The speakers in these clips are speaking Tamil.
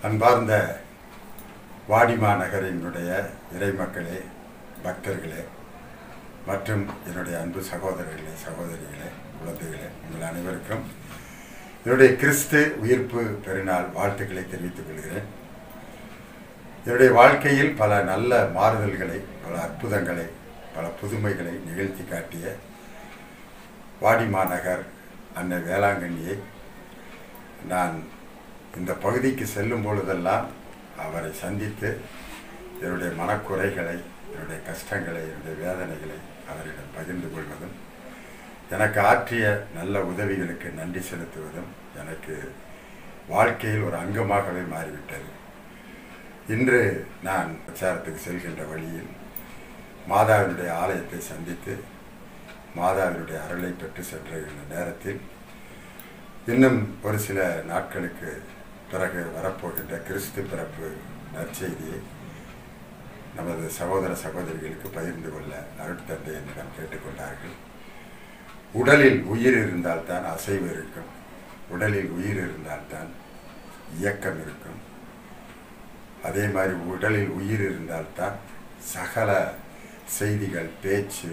அன்பார்ந்த வாடிமா நகரினுடைய இறைமக்களே பக்தர்களே மற்றும் என்னுடைய அன்பு சகோதரர்களே சகோதரிகளே குழந்தைகளே உங்கள் அனைவருக்கும் என்னுடைய கிறிஸ்து உயிர்ப்பு பெருநாள் வாழ்த்துக்களை தெரிவித்துக் கொள்கிறேன் என்னுடைய வாழ்க்கையில் பல நல்ல மாறுதல்களை பல அற்புதங்களை பல புதுமைகளை நிகழ்த்தி காட்டிய வாடிமா நகர் அன்னை வேளாங்கண்ணியை நான் இந்த பகுதிக்கு செல்லும் பொழுதெல்லாம் அவரை சந்தித்து என்னுடைய மனக்குறைகளை என்னுடைய கஷ்டங்களை என்னுடைய வேதனைகளை அவரிடம் பகிர்ந்து கொள்வதும் எனக்கு ஆற்றிய நல்ல உதவிகளுக்கு நன்றி செலுத்துவதும் எனக்கு வாழ்க்கையில் ஒரு அங்கமாகவே மாறிவிட்டது இன்று நான் பிரச்சாரத்துக்கு செல்கின்ற வழியில் மாதாவினுடைய ஆலயத்தை சந்தித்து மாதாவினுடைய அருளை பெற்று சென்ற நேரத்தில் இன்னும் ஒரு சில நாட்களுக்கு பிறகு வரப்போகின்ற கிறிஸ்து பிறப்பு நற்செய்தியை நமது சகோதர சகோதரிகளுக்கு பகிர்ந்து கொள்ள அருட்தந்தை என்னிடம் கேட்டுக்கொண்டார்கள் உடலில் உயிர் இருந்தால்தான் அசைவு இருக்கும் உடலில் உயிர் இருந்தால்தான் இயக்கம் இருக்கும் அதே மாதிரி உடலில் உயிர் இருந்தால்தான் சகல செய்திகள் பேச்சு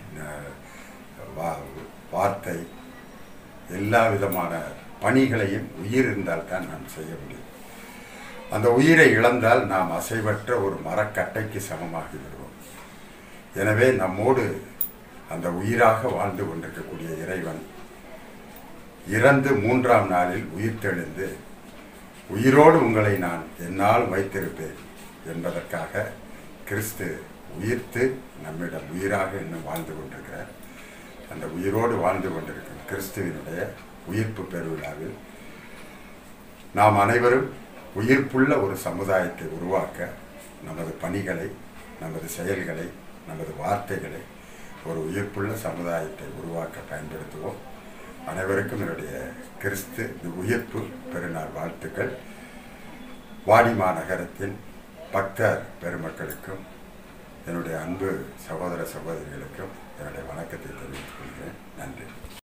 வார்த்தை எல்லா விதமான பணிகளையும் உயிர் இருந்தால்தான் நாம் செய்ய முடியும் அந்த உயிரை இழந்தால் நாம் அசைவற்ற ஒரு மரக்கட்டைக்கு சமமாகி விடுவோம் எனவே நம்மோடு அந்த உயிராக வாழ்ந்து கொண்டிருக்கக்கூடிய இறைவன் இறந்து மூன்றாம் நாளில் உயிர் தெளிந்து உயிரோடு உங்களை நான் என்னால் வைத்திருப்பேன் என்பதற்காக கிறிஸ்து உயிர்த்து நம்மிடம் உயிராக இன்னும் வாழ்ந்து கொண்டிருக்கிறார் அந்த உயிரோடு வாழ்ந்து கொண்டிருக்கும் கிறிஸ்துவினுடைய உயிர்ப்பு பெருவிழாவில் நாம் அனைவரும் உயிர்ப்புள்ள ஒரு சமுதாயத்தை உருவாக்க நமது பணிகளை நமது செயல்களை நமது வார்த்தைகளை ஒரு உயிர்ப்புள்ள சமுதாயத்தை உருவாக்க பயன்படுத்துவோம் அனைவருக்கும் என்னுடைய கிறிஸ்து உயிர்ப்பு பெருநாள் வாழ்த்துக்கள் வாடிமா நகரத்தின் பக்தர் பெருமக்களுக்கும் என்னுடைய அன்பு சகோதர சகோதரிகளுக்கும் என்னுடைய வணக்கத்தை தெரிவித்துக் கொள்கிறேன் நன்றி